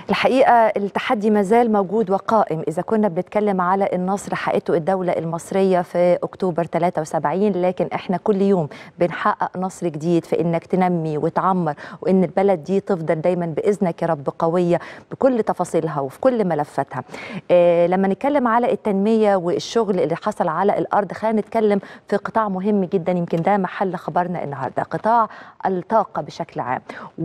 الحقيقة التحدي مازال موجود وقائم إذا كنا بنتكلم على النصر حققته الدولة المصرية في أكتوبر 73 لكن إحنا كل يوم بنحقق نصر جديد في إنك تنمي وتعمر وإن البلد دي تفضل دايما بإذنك يا رب قوية بكل تفاصيلها وفي كل ملفاتها إيه لما نتكلم على التنمية والشغل اللي حصل على الأرض خلينا نتكلم في قطاع مهم جدا يمكن ده محل خبرنا النهاردة قطاع الطاقة بشكل عام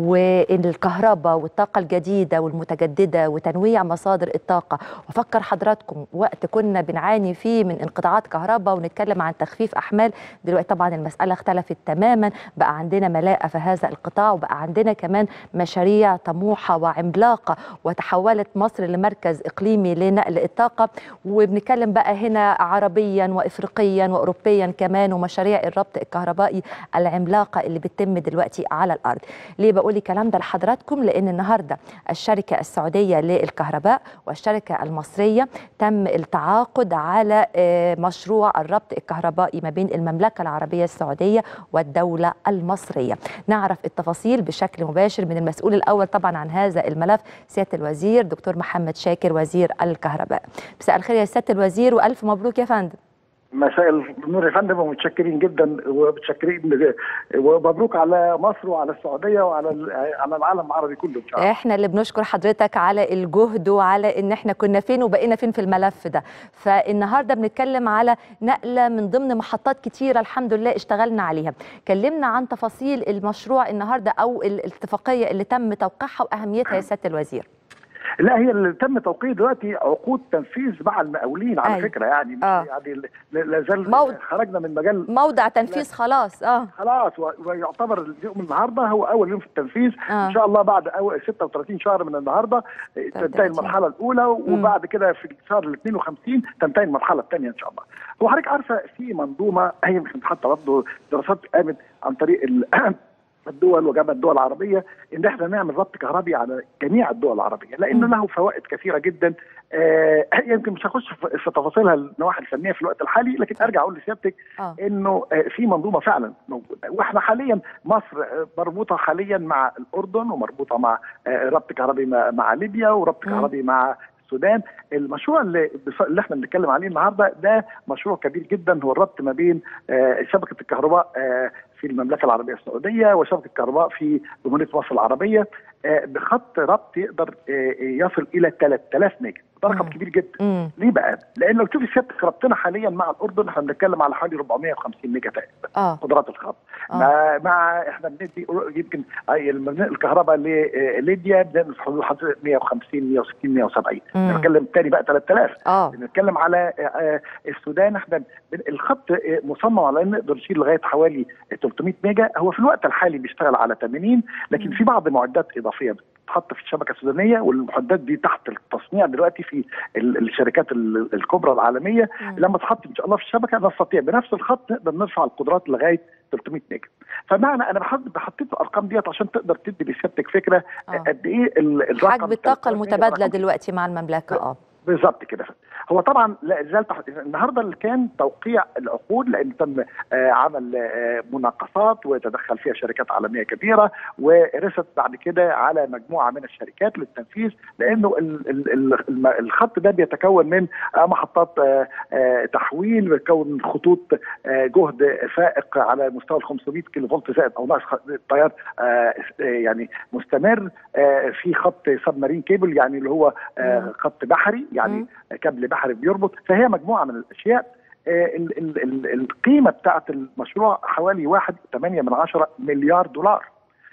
والكهرباء والطاقة الجديدة والمتجددة وتنويع مصادر الطاقة وفكر حضراتكم وقت كنا بنعاني فيه من انقطاعات كهرباء ونتكلم عن تخفيف أحمال دلوقتي طبعا المسألة اختلفت تماما بقى عندنا ملاءة في هذا القطاع وبقى عندنا كمان مشاريع طموحة وعملاقة وتحولت مصر لمركز إقليمي لنقل الطاقة وبنتكلم بقى هنا عربيا وإفريقيا وأوروبيا كمان ومشاريع الربط الكهربائي العملاقة اللي بتتم دلوقتي على الأرض ليه بقول الكلام ده لحضراتكم لأن النهاردة الشركة السعودية للكهرباء والشركة المصرية تم التعاقد على مشروع الربط الكهربائي ما بين المملكة العربية السعودية والدولة المصرية نعرف التفاصيل بشكل مباشر من المسؤول الأول طبعا عن هذا الملف سيادة الوزير دكتور محمد شاكر وزير الكهرباء مساء الخير يا سيادة الوزير وألف مبروك يا فندم مساء النور يا فندم ومتشكرين جدا ومتشكرين ومبروك على مصر وعلى السعوديه وعلى على العالم العربي كله ان شاء الله. احنا اللي بنشكر حضرتك على الجهد وعلى ان احنا كنا فين وبقينا فين في الملف ده، فالنهارده بنتكلم على نقله من ضمن محطات كتيره الحمد لله اشتغلنا عليها. كلمنا عن تفاصيل المشروع النهارده او الاتفاقيه اللي تم توقيعها واهميتها يا سياده الوزير. لا هي اللي تم توقيع دلوقتي عقود تنفيذ مع المقاولين على أيوة. فكره يعني آه. يعني لا زال موضع. خرجنا من مجال موضع تنفيذ خلاص اه خلاص ويعتبر اليوم النهارده هو اول يوم في التنفيذ آه. ان شاء الله بعد أول 36 شهر من النهارده تنتهي 36. المرحله الاولى وبعد كده في الشهر ال 52 تنتهي المرحله الثانيه ان شاء الله. هو حضرتك عارفه في منظومه هي يمكن حتى برضه دراسات قامت عن طريق ال الدول وجامعه الدول العربيه ان احنا نعمل ربط كهربي على جميع الدول العربيه لانه له فوائد كثيره جدا آه يمكن مش هخش في في تفاصيلها النواحي الفنيه في الوقت الحالي لكن ارجع اقول لسيادتك آه. انه آه في منظومه فعلا موجوده واحنا حاليا مصر آه، مربوطه حاليا مع الاردن ومربوطه مع آه، ربط كهربي مع, مع ليبيا وربط مم. كهربي مع السودان المشروع اللي بص- اللي احنا بنتكلم عليه النهارده ده مشروع كبير جدا هو الربط ما بين آه، شبكه الكهرباء آه، في المملكه العربيه السعوديه وشبكه الكهرباء في جمهوريه مصر العربيه آه، بخط ربط يقدر آه، يصل الى 3000 ميجا ده رقم مم. كبير جدا امم ليه بقى؟ لان لو تشوفي سيادتك ربطنا حاليا مع الاردن احنا بنتكلم على حوالي 450 ميجا تقريبا اه قدرات الخط آه. مع, مع احنا بندي يمكن أي المبنى- الكهرباء لليبيا بنعمل في حدود حدود 150 160 170 مم. انا بتكلم تاني بقى 3000 اه بنتكلم على آه، آه، السودان احنا بن- الخط آه، مصمم على ان نقدر نشيل لغايه حوالي 300 ميجا هو في الوقت الحالي بيشتغل على 80 لكن مم. في بعض معدات اضافيه بتتحط في الشبكه السودانيه والمعدات دي تحت التصنيع دلوقتي في ال- الشركات ال- الكبرى العالميه مم. لما تحط ان شاء الله في الشبكه نستطيع بنفس الخط نقدر نرفع القدرات لغايه 300 ميجا فمعنى انا بحط حطيت الارقام ديت عشان تقدر تدي لسيادتك فكره آه. قد ايه ال- الرقم حجم الطاقه 3000 ميجا المتبادله رقم دلوقتي مع المملكه اه بالظبط كده هو طبعا لا زال تحت النهارده اللي كان توقيع العقود لان تم آه عمل آه مناقصات وتدخل فيها شركات عالميه كبيره ورست بعد كده على مجموعه من الشركات للتنفيذ لانه ال ال ال الم- الخط ده بيتكون من آه محطات آه آه تحويل بيتكون من خطوط آه جهد فائق على مستوى ال 500 كيلو فولت زائد او ناقص خ- تيار آه آه، يعني مستمر آه في خط سبمارين كيبل يعني اللي هو آه مم. خط بحري يعني مم. كابل بحري بيربط فهي مجموعه من الاشياء آه، ال- ال- ال- القيمه بتاعت المشروع حوالي 1.8 من عشرة مليار دولار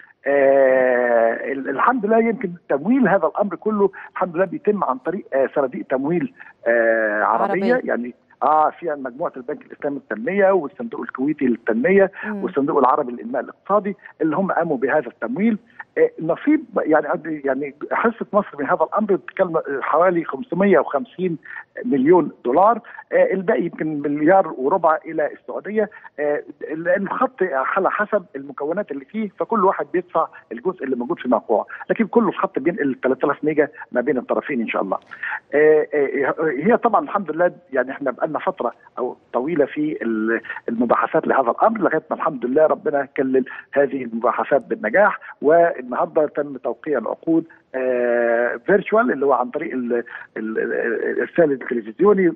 آه ال- الحمد لله يمكن تمويل هذا الامر كله الحمد لله بيتم عن طريق آه صناديق تمويل آه عربيه عربية. يعني اه فيها مجموعه البنك الاسلامي للتنميه والصندوق الكويتي للتنميه مم. والصندوق العربي للانماء الاقتصادي اللي هم قاموا بهذا التمويل آه، نصيب يعني قد- يعني حصه مصر من هذا الامر بتتكلم حوالي 550 مليون دولار آه، الباقي يمكن مليار وربع الى السعوديه آه، لان الخط على حسب المكونات اللي فيه فكل واحد بيدفع الجزء اللي موجود في الموقوع لكن كل الخط بينقل 3000 ميجا ما بين الطرفين ان شاء الله آه، آه، هي طبعا الحمد لله يعني احنا بقالنا فتره او طويله في ال- المباحثات لهذا الامر لغايه ما الحمد لله ربنا كلل هذه المباحثات بالنجاح والنهارده تم توقيع العقود آه، فيرتشوال اللي هو عن طريق ال- ال- الارسال التلفزيوني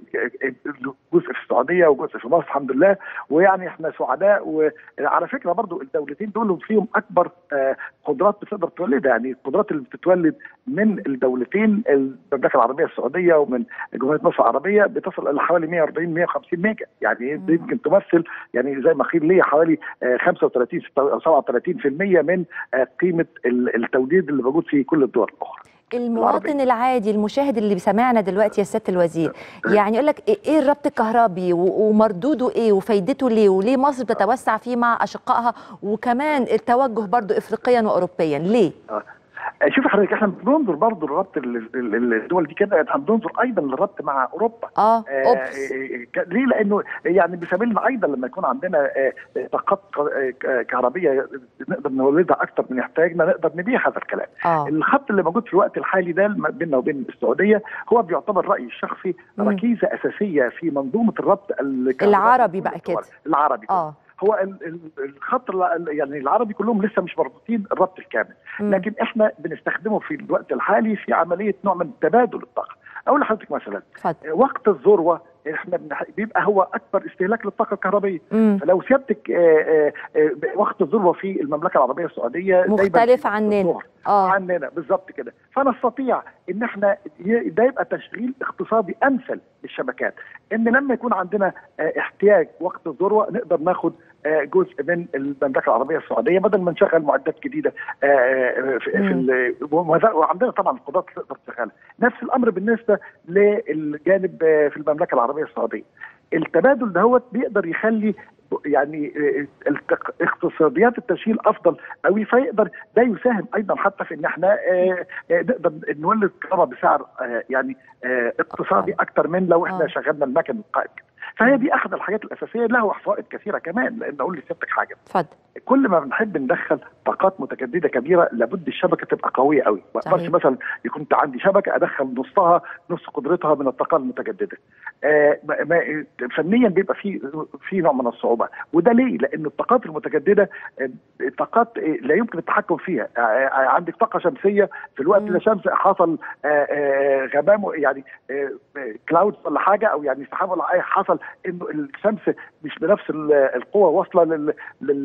جزء في السعوديه وجزء في مصر الحمد لله ويعني احنا سعداء وعلى فكره برضو الدولتين دول فيهم اكبر آه، قدرات بتقدر تولدها يعني القدرات اللي بتتولد من الدولتين المملكه العربيه السعوديه ومن جمهوريه مصر العربيه بتصل الى حوالي 140 150 ميجا يعني دي يمكن تمثل يعني زي ما قيل لي حوالي آه، 35 او 37% من آه، قيمه ال- التوليد اللي موجود في كل الدول الاخرى المواطن العادي المشاهد اللي سمعنا دلوقتي يا سياده الوزير يعني يقول لك إيه- ايه الربط الكهربي و- ومردوده ايه وفايدته ليه وليه مصر بتتوسع فيه مع اشقائها وكمان التوجه برضو افريقيا واوروبيا ليه آه، شوف حضرتك احنا بننظر برضه للربط ال- ال- الدول دي كده احنا بننظر ايضا للربط مع اوروبا اه آه، اوبس آه، ك- ليه؟ لانه يعني بيسبب ايضا لما يكون عندنا آه، طاقات ك- آه، كهربيه نقدر نولدها اكثر من احتياجنا نقدر نبيع هذا الكلام. اه الخط اللي موجود في الوقت الحالي ده الم- بيننا وبين السعوديه هو بيعتبر رايي الشخصي مم. ركيزه اساسيه في منظومه الربط الكهربائي العربي بين بقى الدول. كده. العربي كده. اه هو ال- ال- الخط ال- يعني العربي كلهم لسه مش مربوطين الربط الكامل مم. لكن احنا بنستخدمه في الوقت الحالي في عمليه نوع من تبادل الطاقه اقول لحضرتك مثلا اتفضل وقت الذروه احنا بنح- بيبقى هو اكبر استهلاك للطاقه الكهربائيه مم. فلو سيادتك آه، آه، آه، وقت الذروه في المملكه العربيه السعوديه دايماً مختلف في عننا. الظهر. اه عننا بالظبط كده فنستطيع ان احنا ي- ده يبقى تشغيل اقتصادي امثل للشبكات ان لما يكون عندنا آه، احتياج وقت الذروه نقدر ناخد آه، جزء من المملكه العربيه السعوديه بدل ما نشغل معدات جديده آه، آه، في, في ال- وهذا- وعندنا طبعا القدرات اللي تقدر تشغلها نفس الامر بالنسبه للجانب آه، في المملكه العربيه السعوديه التبادل دهوت بيقدر يخلي يعني آه، التق- اقتصاديات التشغيل افضل قوي فيقدر ده يساهم ايضا حتى في ان احنا آه، آه، نقدر نولد كهرباء بسعر آه، يعني آه، اقتصادي اكتر من لو احنا آه. شغلنا المكن القائم فهي دي احد الحاجات الاساسيه له فوائد كثيره كمان لان اقول لسيادتك حاجه اتفضل كل ما بنحب ندخل طاقات متجدده كبيره لابد الشبكه تبقى قويه قوي ما اقدرش صحيح. مثلا يكون عندي شبكه ادخل نصها نص قدرتها من الطاقه المتجدده آه ما- ما- فنيا بيبقى في في نوع من الصعوبه وده ليه لان الطاقات المتجدده آه، طاقات آه، لا يمكن التحكم فيها آه، آه، عندك طاقه شمسيه في الوقت مم. اللي شمس حصل آه، آه، غمام يعني كلاود ولا حاجه او يعني سحاب ولا اي حصل انه الشمس مش بنفس ال- القوه واصله لل-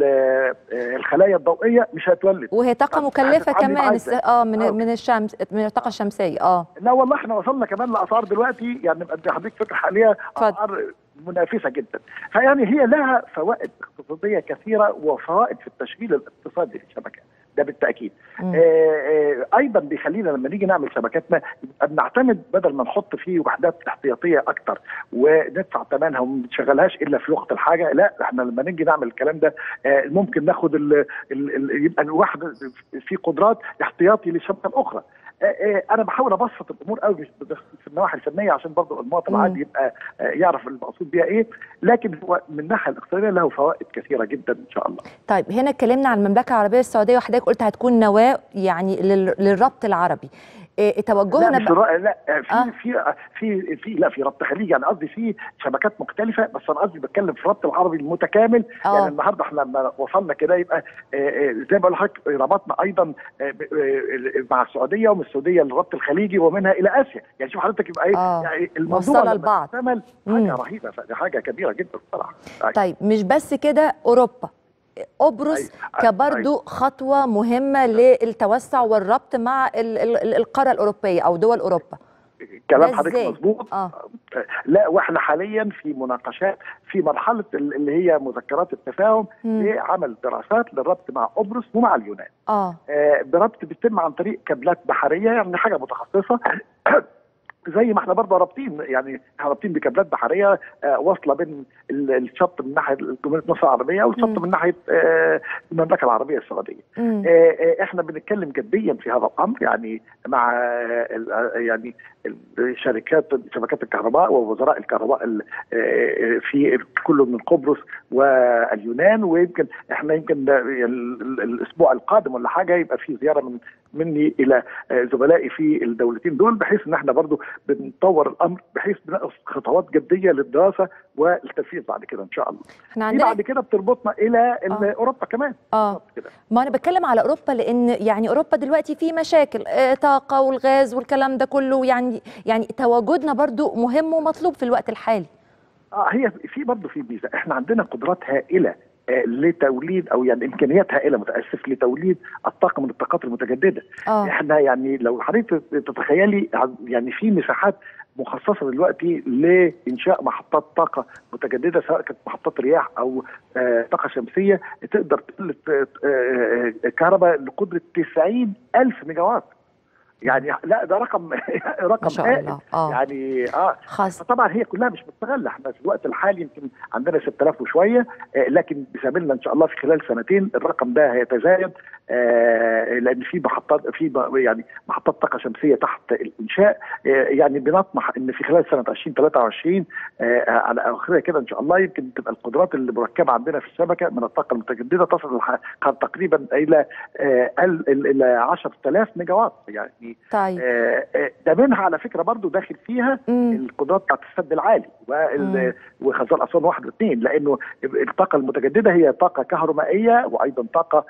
للخلايا الضوئيه مش هتولد وهي طاقه طب مكلفه هتتعاملي كمان معاها الس- إزاي؟ اه من آه. من الشمس من الطاقه الشمسيه اه لا والله احنا وصلنا كمان لاسعار دلوقتي يعني بدي حضرتك فكره حاليا اتفضل. اسعار منافسه جدا فيعني هي لها فوائد اقتصاديه كثيره وفوائد في التشغيل الاقتصادي للشبكات ده بالتاكيد مم. آه آه ايضا بيخلينا لما نيجي نعمل شبكاتنا يبقى بنعتمد بدل ما نحط فيه وحدات احتياطيه اكتر وندفع ثمنها وما بنشغلهاش الا في وقت الحاجه لا احنا لما نيجي نعمل الكلام ده آه ممكن ناخد ال ال ال يبقى الواحد في قدرات احتياطي للشبكه الاخرى آه، آه، انا بحاول ابسط الامور قوي مش بس في النواحي الفنيه عشان برضه المواطن مم. العادي يبقى آه، يعرف المقصود بيها ايه لكن هو من الناحيه الاقتصاديه له فوائد كثيره جدا ان شاء الله طيب هنا اتكلمنا عن المملكه العربيه السعوديه وحضرتك قلت هتكون نواه يعني لل- للربط العربي إيه لا توجهنا مش بقى رأي لا في آه. آه. في في في لا في ربط خليجي يعني قصدي في شبكات مختلفه بس انا قصدي بتكلم في الربط العربي المتكامل آه. يعني النهارده احنا لما وصلنا كده يبقى آه، آه، زي ما بقول لحضرتك ربطنا ايضا آه، ب- آه، مع السعوديه ومن السعوديه للربط الخليجي ومنها الى اسيا يعني شوف حضرتك يبقى ايه آه. يعني موصلة لما لبعض. تكتمل مم. حاجه رهيبه فدي حاجه كبيره جدا بصراحه طيب مش بس كده اوروبا قبرص أيوة. كبرضو خطوه مهمه للتوسع والربط مع ال- ال- ال- القاره الاوروبيه او دول اوروبا كلام ده حضرتك إزاي؟ مظبوط اه لا واحنا حاليا في مناقشات في مرحله ال- اللي هي مذكرات التفاهم مم. لعمل دراسات للربط مع قبرص ومع اليونان اه آه، بربط بيتم عن طريق كابلات بحريه يعني حاجه متخصصه زي ما احنا برضه رابطين يعني احنا رابطين بكابلات بحريه آه، واصله بين ال- الشط من ناحيه جمهوريه مصر العربيه والشط مم. من ناحيه آه، المملكه العربيه السعوديه. مم. آه، آه، احنا بنتكلم جديا في هذا الامر يعني مع آه، ال- آه، يعني الشركات شبكات الكهرباء ووزراء الكهرباء ال- آه، في كل من قبرص واليونان ويمكن احنا يمكن ده ال- ال- الاسبوع القادم ولا حاجه يبقى في زياره من مني الى زملائي في الدولتين دول بحيث ان احنا برضو بنطور الامر بحيث بناخذ خطوات جديه للدراسه والتنفيذ بعد كده ان شاء الله. احنا دي عندنا بعد كده بتربطنا الى آه. اوروبا كمان اه كده. ما انا بتكلم على اوروبا لان يعني اوروبا دلوقتي في مشاكل آه، طاقه والغاز والكلام ده كله يعني يعني تواجدنا برضو مهم ومطلوب في الوقت الحالي اه هي في برضه في ميزه احنا عندنا قدرات هائله آه، لتوليد او يعني امكانيات هائله متاسف لتوليد الطاقه من الطاقات المتجدده اه احنا يعني لو حضرتك تتخيلي يعني في مساحات مخصصه دلوقتي لانشاء محطات طاقه متجدده سواء كانت محطات رياح او آه، طاقه شمسيه تقدر تولد آه، آه، كهرباء لقدره 90 الف ميجا وات يعني لا ده رقم ما رقم شاء هائل الله اه يعني اه خاص فطبعا هي كلها مش مستغله احنا في الوقت الحالي يمكن عندنا 6000 وشويه آه، لكن بيساملنا ان شاء الله في خلال سنتين الرقم ده هيتزايد آه، لان في محطات في ب- يعني محطات طاقه شمسيه تحت الانشاء آه، يعني بنطمح ان في خلال سنه 2023 آه، على اخرها كده ان شاء الله يمكن تبقى القدرات اللي مركبه عندنا في الشبكه من الطاقه المتجدده تصل لح- تقريبا الى آه، ال- ال- الى 10000 ميجا وات يعني طيب آه، آه، ده منها على فكره برضو داخل فيها مم. القدرات بتاعت السد العالي وال- وخزان اسوان واحد واثنين لانه الطاقه المتجدده هي طاقه كهرومائيه وايضا طاقه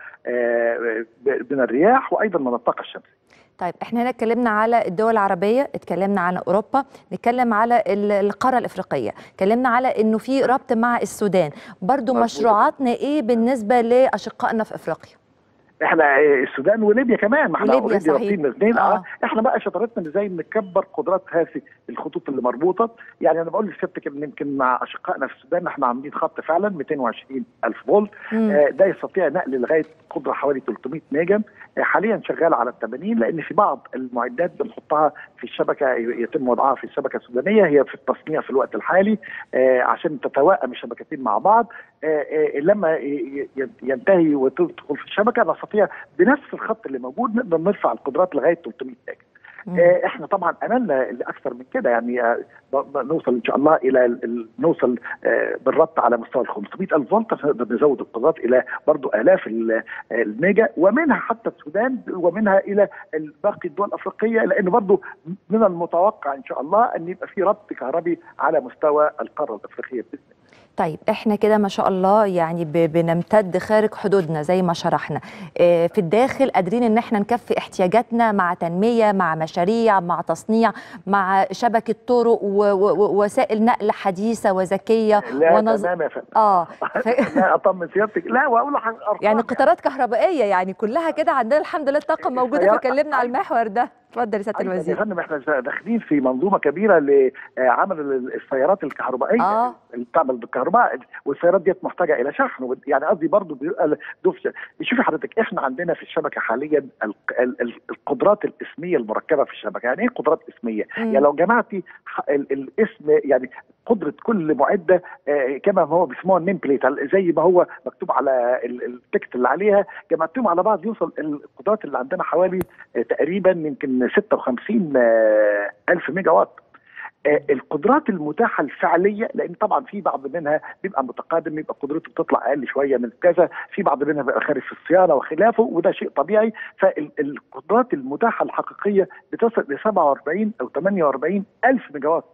آه، ب- من الرياح وايضا من الطاقه الشمسيه. طيب احنا هنا اتكلمنا على الدول العربيه اتكلمنا على اوروبا نتكلم على ال- القاره الافريقيه اتكلمنا على انه في ربط مع السودان برضو مظبوط. مشروعاتنا ايه بالنسبه لاشقائنا في افريقيا احنا آه، السودان وليبيا كمان ما احنا وليبيا اوريدي صحيح. رابطين الاثنين آه. اه احنا بقى شطارتنا ازاي نكبر قدرات هذه الخطوط اللي مربوطه يعني انا بقول لسيادتك ان يمكن مع اشقائنا في السودان احنا عاملين خط فعلا 220 الف فولت مم. آه، ده يستطيع نقل لغايه قدره حوالي 300 ميجا آه، حاليا شغال على ال 80 لان في بعض المعدات بنحطها في الشبكه ي- يتم وضعها في الشبكه السودانيه هي في التصنيع في الوقت الحالي آه، عشان تتوائم الشبكتين مع بعض آه، آه، لما ي- ي- ينتهي وتدخل في الشبكه نستطيع بنفس الخط اللي موجود نقدر نرفع القدرات لغايه 300 ميجا مم. آه، احنا طبعا املنا لاكثر من كده يعني آه، ب- ب- نوصل ان شاء الله الى ال- ال- نوصل آه، بالربط على مستوى ال 500 الف فولت عشان نقدر نزود القدرات الى برضو الاف ال- آه، الميجا ومنها حتى السودان ومنها الى ال- باقي الدول الافريقيه لانه برضو من المتوقع ان شاء الله ان يبقى في ربط كهربي على مستوى القاره الافريقيه باذن الله طيب احنا كده ما شاء الله يعني ب- بنمتد خارج حدودنا زي ما شرحنا اه، في الداخل قادرين ان احنا نكفي احتياجاتنا مع تنمية مع مشاريع مع تصنيع مع شبكة طرق و- و- ووسائل نقل حديثة وذكية لا ونظ... تمام يا فندم اه ف... لا اطمن سيادتك لا واقول لك أرقام يعني قطارات كهربائية يعني كلها كده عندنا الحمد لله الطاقة موجودة السيارة- فكلمنا على المحور ده اتفضل يا سيادة أيضاً يا الوزير فندم احنا داخلين في منظومه كبيره لعمل السيارات الكهربائيه آه. اللي بتعمل بالكهرباء والسيارات ديت محتاجه الى شحن وب- يعني قصدي برضه بيبقى دفش شوفي حضرتك احنا عندنا في الشبكه حاليا ال- ال- ال- القدرات الاسميه المركبه في الشبكه يعني ايه قدرات اسميه؟ مم. يعني لو جمعتي ح- ال- الاسم يعني قدره كل معده آه، كما هو بيسموها النيم بليت زي ما هو مكتوب على ال- التكست اللي عليها جمعتهم على بعض يوصل القدرات اللي عندنا حوالي آه، تقريبا يمكن 56 آه، الف ميجا وات آه، القدرات المتاحه الفعليه لان طبعا في بعض منها بيبقى متقدم بيبقى قدرته بتطلع اقل شويه من كذا في بعض منها بيبقى خارج في الصيانه وخلافه وده شيء طبيعي فالقدرات المتاحه الحقيقيه بتصل ل 47 او 48 الف ميجا وات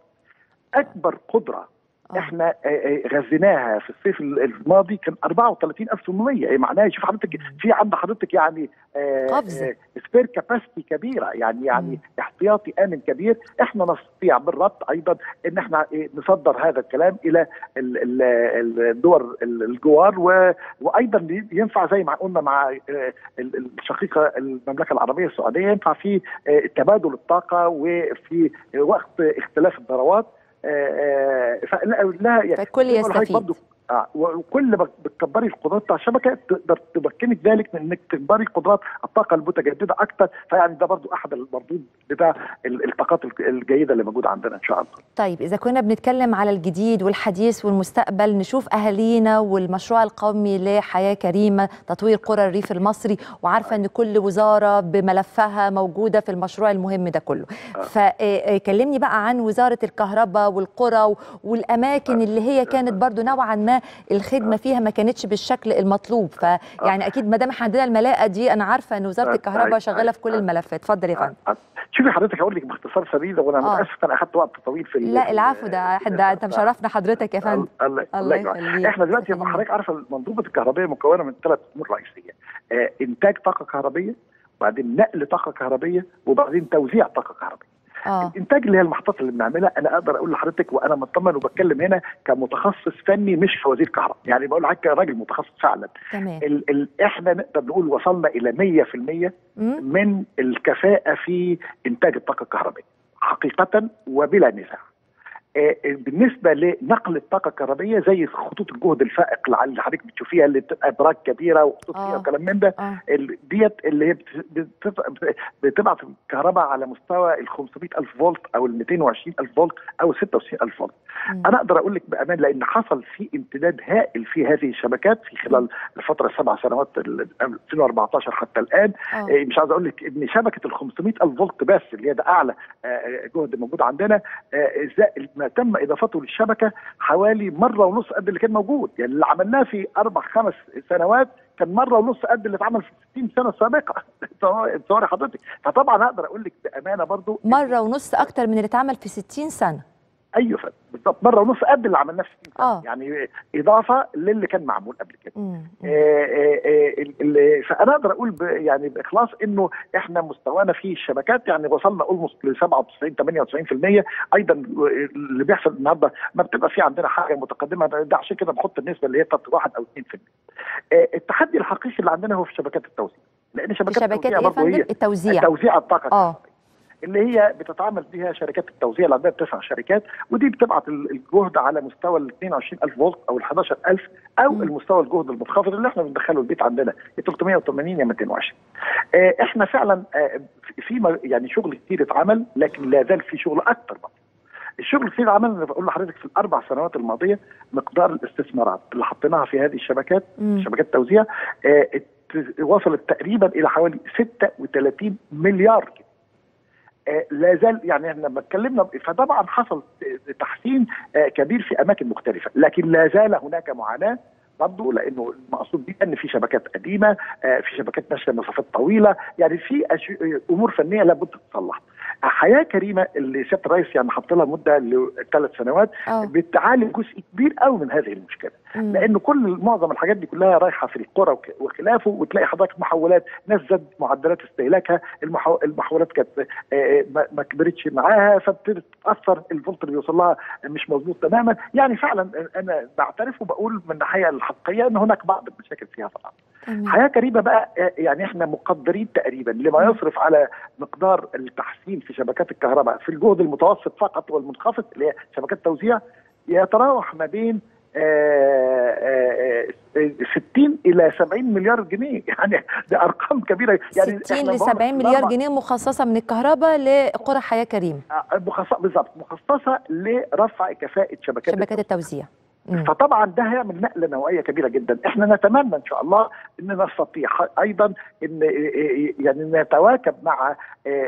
اكبر قدره آه. احنا آه، آه، غذيناها في الصيف الماضي كان 34800 يعني معناها شوف حضرتك في عند حضرتك يعني قفز. سبير كاباسيتي كبيره يعني يعني مم. احتياطي امن كبير احنا نستطيع بالربط ايضا ان احنا إيه، نصدر هذا الكلام الى ال- ال- ال- الدول ال- الجوار و- وايضا ينفع زي ما قلنا مع آه، ال- الشقيقه المملكه العربيه السعوديه ينفع في آه، تبادل الطاقه وفي وقت اختلاف الثروات آه، آه، فلا لا يعني فالكل زي ما بقول لحضرتك يستفيد. برضو اه وكل ما بتكبري القدرات بتاع الشبكه تقدر تمكنك ذلك من انك تكبري قدرات الطاقه المتجدده اكثر فيعني ده برضو احد المردود بتاع ال- الطاقات الجيده اللي موجوده عندنا ان شاء الله. طيب إذا كنا بنتكلم على الجديد والحديث والمستقبل نشوف أهالينا والمشروع القومي لحياة كريمة تطوير قرى الريف المصري وعارفة أن كل وزارة بملفها موجودة في المشروع المهم ده كله فكلمني بقى عن وزارة الكهرباء والقرى والأماكن اللي هي كانت برضو نوعا ما ما الخدمه فيها ما كانتش بالشكل المطلوب فيعني اكيد ما دام احنا عندنا الملاءه دي انا عارفه ان وزاره آه، الكهرباء آه، شغاله في كل آه، الملفات اتفضل يا فندم آه. شوفي حضرتك هقول لك باختصار شديد وانا آه. متاسف انا اخدت وقت طويل في ال- لا العفو ده في- ده انت مشرفنا حضرتك يا فندم الله الله الله يخليك. يخليك احنا دلوقتي يخليك. حضرتك عارفه المنظومه الكهربائيه مكونه من ثلاث امور رئيسيه آه انتاج طاقه كهربيه وبعدين نقل طاقه كهربيه وبعدين توزيع طاقه كهربيه اه الانتاج اللي هي المحطات اللي بنعملها انا اقدر اقول لحضرتك وانا مطمن وبتكلم هنا كمتخصص فني مش كوزير كهرباء يعني بقول لحضرتك كراجل متخصص فعلا تمام ال ال احنا نقدر نقول وصلنا الى 100% مم. من الكفاءه في انتاج الطاقه الكهربائيه حقيقه وبلا نزاع آه، بالنسبه لنقل الطاقه الكهربائيه زي خطوط الجهد الفائق اللي حضرتك بتشوفيها اللي بتبقى ابراج كبيره وخطوط آه. فيها وكلام من ده اه ال- ديت اللي هي بت- بت- بتبعت الكهرباء على مستوى ال 500 الف فولت او ال 220 الف فولت او 96 الف فولت مم. انا اقدر اقول لك بامان لان حصل في امتداد هائل في هذه الشبكات في خلال الفتره السبع سنوات ال 2014 حتى الان آه. إيه، مش عايز اقول لك ان شبكه ال 500 الف فولت بس اللي هي ده اعلى آه، جهد موجود عندنا آه، إزاي- ما تم اضافته للشبكه حوالي مره ونص قد اللي كان موجود يعني اللي عملناه في اربع خمس سنوات كان مره ونص قد اللي اتعمل في 60 سنه سابقه تصوري حضرتك فطبعا اقدر اقول لك بامانه برضو مره ونص اكتر من اللي اتعمل في 60 سنه ايوه فندم بالظبط مره ونص قد اللي عملناه في 60 سنه آه. يعني اضافه للي كان معمول قبل كده مم. مم. آه، آه، آه، ال- ال- فانا اقدر اقول ب- يعني باخلاص انه احنا مستوانا في الشبكات يعني وصلنا اولموست ل 97 98% ايضا اللي بيحصل النهارده ما بتبقى في عندنا حاجه متقدمه ده عشان كده بحط النسبه اللي هي بتاعت 1 او 2% آه، التحدي الحقيقي اللي عندنا هو في شبكات التوزيع لان شبكات شبكات التوزيع ايه يا برضه هي فندم التوزيع توزيع الطاقه اه الكهربائية. اللي هي بتتعامل بها شركات التوزيع اللي عندها تسع شركات ودي بتبعت ال- الجهد على مستوى ال 22000 فولت او ال 11000 او مم. المستوى الجهد المنخفض اللي احنا بندخله البيت عندنا يا 380 يا 220 آه احنا فعلا آه في- في م- يعني شغل كتير اتعمل لكن لا زال في شغل اكتر بقى. الشغل كتير اتعمل انا بقول لحضرتك في الاربع سنوات الماضيه مقدار الاستثمارات اللي حطيناها في هذه الشبكات مم. شبكات التوزيع آه، ات- وصلت تقريبا الى حوالي 36 مليار جنيه. آه، لا زال يعني احنا لما اتكلمنا فطبعا حصل تحسين آه، كبير في اماكن مختلفه لكن لا زال هناك معاناه برضه لانه المقصود بيه ان في شبكات قديمه آه، في شبكات ماشيه مسافات طويله يعني في أش- امور فنيه لابد تتصلح حياه كريمه اللي سياده الرئيس يعني حط لها مده لثلاث سنوات اه بتعالج جزء كبير قوي من هذه المشكله مم. لان كل معظم الحاجات دي كلها رايحه في القرى وك- وخلافه وتلاقي حضرتك محولات ناس زاد معدلات استهلاكها المحو... المحولات كانت آه، ما ما كبرتش معاها فابتدت تتاثر الفولت اللي بيوصل لها مش مظبوط تماما يعني فعلا انا بعترف وبقول من الناحيه الحقيقيه ان هناك بعض المشاكل فيها طبعا تمام. حياه كريمه بقى آه، يعني احنا مقدرين تقريبا لما مم. يصرف على مقدار التحسين في شبكات الكهرباء في الجهد المتوسط فقط والمنخفض اللي هي شبكات توزيع يتراوح ما بين آه، آه، آه، 60 الى 70 مليار جنيه يعني ده ارقام كبيره يعني 60 إحنا ل برضه 70 مليار طبعاً جنيه مخصصه من الكهرباء لقرى حياه كريم مخصصه بالظبط مخصصه لرفع كفاءه شبكات شبكات التوزيع مم. فطبعا ده هيعمل نقله نوعيه كبيره جدا احنا نتمنى ان شاء الله ان نستطيع ايضا ان يعني نتواكب مع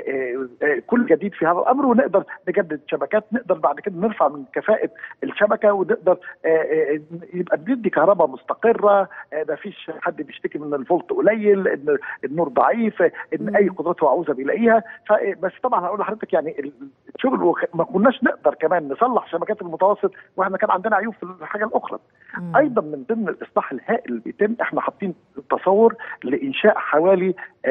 كل جديد في هذا الامر ونقدر نجدد شبكات نقدر بعد كده نرفع من كفاءه الشبكه ونقدر يبقى بندي كهرباء مستقره ما فيش حد بيشتكي من الفولت قليل ان النور ضعيف ان مم. اي قدرات هو عاوزها بيلاقيها بس طبعا هقول لحضرتك يعني الشغل وخ- ما كناش نقدر كمان نصلح شبكات المتوسط واحنا كان عندنا عيوب في الحاجه الاخرى مم. ايضا من ضمن الاصلاح الهائل اللي بيتم احنا حاطين تصور لانشاء حوالي آه،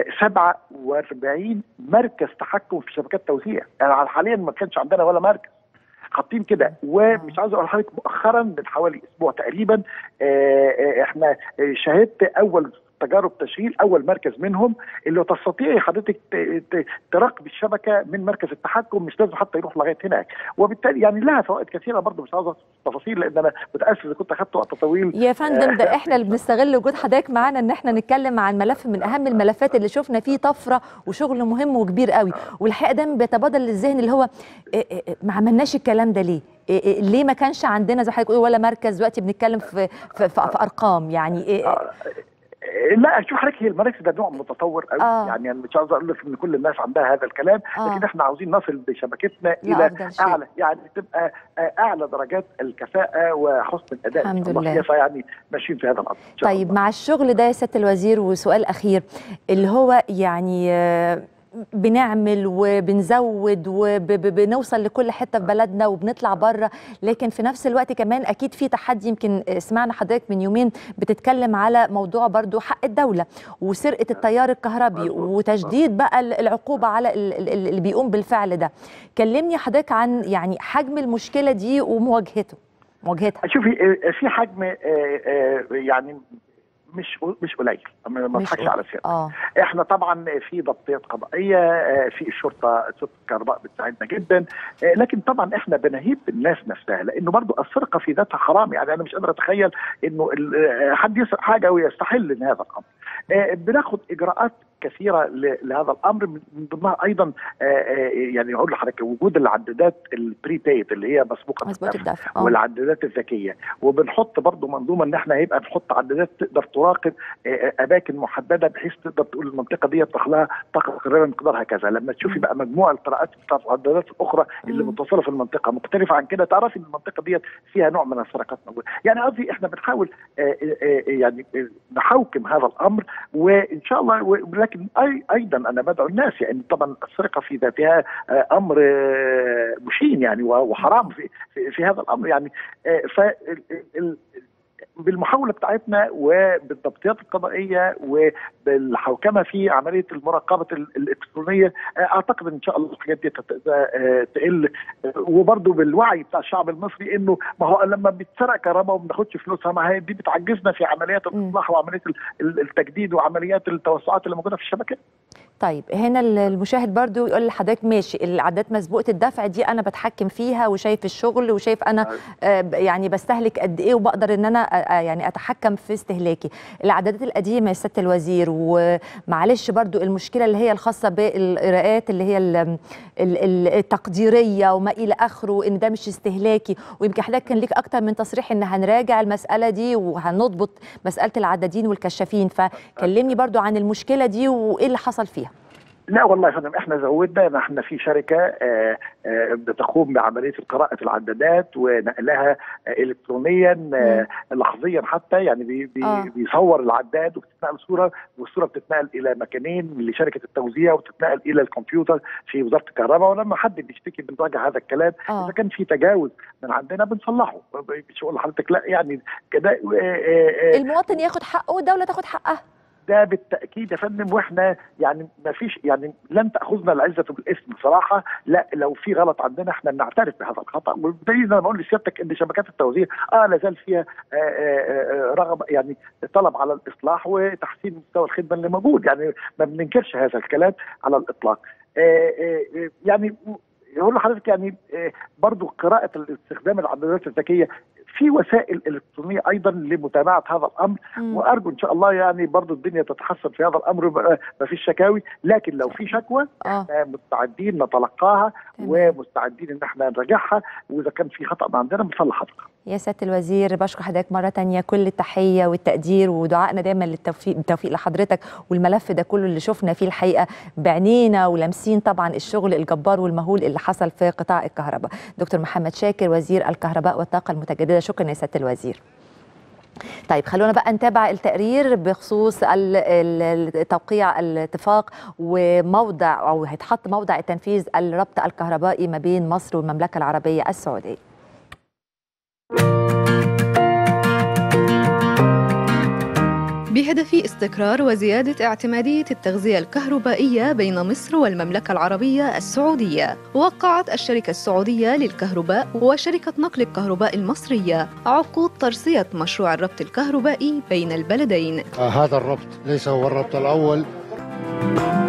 47 مركز تحكم في شبكات توزيع يعني حاليا ما كانش عندنا ولا مركز حاطين كده ومش عاوز اقول لحضرتك مؤخرا من حوالي اسبوع تقريبا آه، آه، احنا آه، شهدت اول تجارب تشغيل اول مركز منهم اللي تستطيعي حضرتك ت- ت- تراقب الشبكه من مركز التحكم مش لازم حتى يروح لغايه هناك وبالتالي يعني لها فوائد كثيره برضه مش عاوز أذكر تفاصيل لان انا متاسف اذا كنت اخذت وقت طويل يا فندم ده احنا اللي بنستغل وجود حضرتك معانا ان احنا نتكلم عن ملف من اهم الملفات اللي شفنا فيه طفره وشغل مهم وكبير قوي والحقيقه دايما بيتبادل للذهن اللي هو إيه إيه إيه ما عملناش الكلام ده ليه؟ إيه إيه ليه ما كانش عندنا زي ما حضرتك بتقول ولا مركز دلوقتي بنتكلم في في, في, في ارقام يعني إيه آه، لا شوف حضرتك هي المراكز ده نوع متطور قوي آه. يعني انا مش عاوز اقول لك ان كل الناس عندها هذا الكلام آه. لكن احنا عاوزين نصل بشبكتنا لا، الى أفضل شيء. اعلى يعني تبقى آه، اعلى درجات الكفاءه وحسن الاداء إن الحمد شاء الله لله. فيها، فيعني ماشيين في هذا الامر إن شاء طيب الله. مع الشغل ده يا سياده الوزير وسؤال اخير اللي هو يعني آه، بنعمل وبنزود وبنوصل لكل حته في بلدنا وبنطلع بره لكن في نفس الوقت كمان اكيد في تحدي يمكن سمعنا حضرتك من يومين بتتكلم على موضوع برضو حق الدوله وسرقه التيار الكهربي مظبوط. وتشديد بقى العقوبه على ال- ال- اللي بيقوم بالفعل ده كلمني حضرتك عن يعني حجم المشكله دي ومواجهته مواجهتها شوفي آه، في حجم آه، آه، يعني مش مش قليل ما ما مش اضحكش قليل. على سيادتك اه احنا طبعا في ضبطيات قضائيه آه، في الشرطه شرطه الكهرباء بتساعدنا جدا آه، لكن طبعا احنا بنهيب الناس نفسها لانه برضو السرقه في ذاتها حرام يعني انا مش قادر اتخيل انه ال- آه، حد يسرق حاجه ويستحل من هذا الامر آه، بناخد اجراءات كثيره ل- لهذا الامر من من ضمنها ايضا آه، آه، يعني اقول لحضرتك وجود العدادات البري بيد اللي هي مسبوقه مظبوط الدفع. الدفع آه. والعدادات الذكيه وبنحط برضو منظومه ان احنا هيبقى نحط عدادات تقدر تراقب آه، اماكن محدده بحيث تقدر تقول المنطقه دي دخلها طاقه قريبه مقدارها كذا لما تشوفي بقى مجموع القراءات بتاعت العدادات الاخرى اللي مم. متصله في المنطقه مختلفه عن كده تعرفي ان المنطقه دي فيها نوع من السرقات موجوده يعني قصدي احنا بنحاول آه، آه، آه، يعني آه، نحوكم هذا الامر وان شاء الله و- ولكن أي ايضا انا بدعو الناس يعني طبعا السرقه في ذاتها آه، امر آه، مشين يعني و- وحرام في في, في هذا الامر يعني آه، ف ال- ال- بالمحاوله بتاعتنا وبالضبطيات القضائيه وبالحوكمه في عمليه المراقبه ال- الالكترونيه آه، اعتقد ان شاء الله الحاجات دي تت- آه، تقل آه، وبرضه بالوعي بتاع الشعب المصري انه ما هو لما بيتسرق كهرباء وما بناخدش فلوسها ما هي دي بتعجزنا في عمليات مم. الاصلاح وعمليات ال- ال- التجديد وعمليات التوسعات اللي موجوده في الشبكه طيب هنا ال- المشاهد برضو يقول لحضرتك ماشي العادات مسبوقه الدفع دي انا بتحكم فيها وشايف الشغل وشايف انا آه ب- يعني بستهلك قد ايه وبقدر ان انا آه آه يعني اتحكم في استهلاكي العادات القديمه يا سياده الوزير ومعلش برضو المشكله اللي هي الخاصه بالقراءات اللي هي ال- ال- ال- التقديريه وما الى اخره ان ده مش استهلاكي ويمكن حضرتك كان ليك اكتر من تصريح ان هنراجع المساله دي وهنضبط مساله العدادين والكشافين فكلمني برضو عن المشكله دي وايه اللي حصل فيها لا والله يا فندم احنا زودنا نحن في شركه آه، آه، بتقوم بعمليه قراءه العدادات ونقلها آه، الكترونيا آه، لحظيا حتى يعني بي بي آه. بيصور العداد وبتتنقل صوره والصوره بتتنقل الى مكانين لشركه التوزيع وتتنقل الى الكمبيوتر في وزاره الكهرباء ولما حد بيشتكي بنراجع هذا الكلام آه. اذا كان في تجاوز من عندنا بنصلحه مش هقول لحضرتك لا يعني كده آه، آه، آه، المواطن ياخد حقه والدوله تاخد حقها ده بالتاكيد يا فندم واحنا يعني ما فيش يعني لن تاخذنا العزه بالاسم بصراحه لا لو في غلط عندنا احنا بنعترف بهذا الخطا والدليل انا بقول لسيادتك ان شبكات التوزيع اه لا زال فيها آه، آه، آه، رغبه يعني طلب على الاصلاح وتحسين مستوى الخدمه اللي موجود يعني ما بننكرش هذا الكلام على الاطلاق آه، آه، آه، يعني يقول لحضرتك يعني آه، برضو قراءه استخدام العدادات الذكيه في وسائل الكترونيه ايضا لمتابعه هذا الامر مم. وارجو ان شاء الله يعني برضو الدنيا تتحسن في هذا الامر ويبقى ما فيش شكاوي لكن لو في شكوى اه احنا مستعدين نتلقاها تمام. ومستعدين ان احنا نراجعها واذا كان في خطا من عندنا بنصلح خطا يا سياده الوزير بشكر حضرتك مره تانية كل التحيه والتقدير ودعائنا دايما للتوفيق بالتوفيق لحضرتك والملف ده كله اللي شفنا فيه الحقيقه بعينينا ولامسين طبعا الشغل الجبار والمهول اللي حصل في قطاع الكهرباء دكتور محمد شاكر وزير الكهرباء والطاقه المتجدده شكرا يا سياده الوزير طيب خلونا بقى نتابع التقرير بخصوص ال- ال- توقيع الاتفاق وموضع او هيتحط موضع التنفيذ الربط الكهربائي ما بين مصر والمملكه العربيه السعوديه بهدف استقرار وزيادة اعتمادية التغذية الكهربائية بين مصر والمملكة العربية السعودية وقعت الشركة السعودية للكهرباء وشركة نقل الكهرباء المصرية عقود ترسية مشروع الربط الكهربائي بين البلدين آه، هذا الربط ليس هو الربط الأول